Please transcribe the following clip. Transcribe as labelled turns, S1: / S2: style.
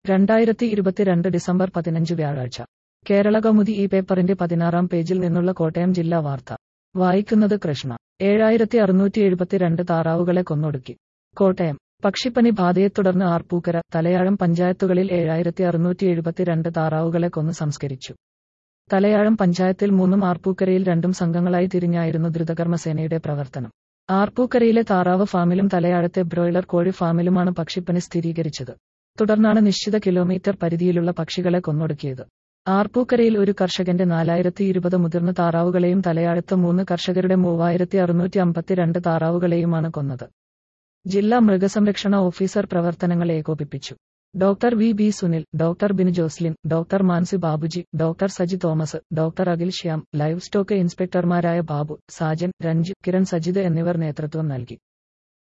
S1: രണ്ടായിരത്തി ഇരുപത്തിരണ്ട് ഡിസംബർ പതിനഞ്ച് വ്യാഴാഴ്ച കേരള കൗമുദി ഈ പേപ്പറിന്റെ പതിനാറാം പേജിൽ നിന്നുള്ള കോട്ടയം ജില്ലാ വാർത്ത വായിക്കുന്നത് കൃഷ്ണ ഏഴായിരത്തി അറുന്നൂറ്റി എഴുപത്തിരണ്ട് താറാവുകളെ കൊന്നൊടുക്കി കോട്ടയം പക്ഷിപ്പനി ബാധയെ തുടർന്ന് ആർപ്പൂക്കര തലയാഴം പഞ്ചായത്തുകളിൽ ഏഴായിരത്തി അറുന്നൂറ്റി എഴുപത്തിരണ്ട് താറാവുകളെ കൊന്ന് സംസ്കരിച്ചു തലയാഴം പഞ്ചായത്തിൽ മൂന്നും ആർപ്പൂക്കരയിൽ രണ്ടും സംഘങ്ങളായി തിരിഞ്ഞായിരുന്നു ദ്രുതകർമ്മസേനയുടെ പ്രവർത്തനം ആർപ്പൂക്കരയിലെ താറാവ് ഫാമിലും തലയാഴത്തെ ബ്രോയിലർ കോഴി ഫാമിലുമാണ് പക്ഷിപ്പനി സ്ഥിരീകരിച്ചത് തുടർന്നാണ് നിശ്ചിത കിലോമീറ്റർ പരിധിയിലുള്ള പക്ഷികളെ കൊന്നൊടുക്കിയത് ആർപ്പൂക്കരയിൽ ഒരു കർഷകന്റെ നാലായിരത്തി ഇരുപത് മുതിർന്ന താറാവുകളെയും തലയാഴത്ത് മൂന്ന് കർഷകരുടെ മൂവായിരത്തി അറുന്നൂറ്റി അമ്പത്തിരണ്ട് താറാവുകളെയുമാണ് കൊന്നത് ജില്ലാ മൃഗസംരക്ഷണ ഓഫീസർ പ്രവർത്തനങ്ങൾ ഏകോപിപ്പിച്ചു doctor V B Sunil doctor Binu Joslin doctor Mansi Babuji doctor Saji Thomas doctor Akhil Shyam live stock ഇൻസ്പെക്ടർമാരായ ബാബു സാജൻ രഞ്ജു കിരൺ സജിത് എന്നിവർ നേതൃത്വം നൽകി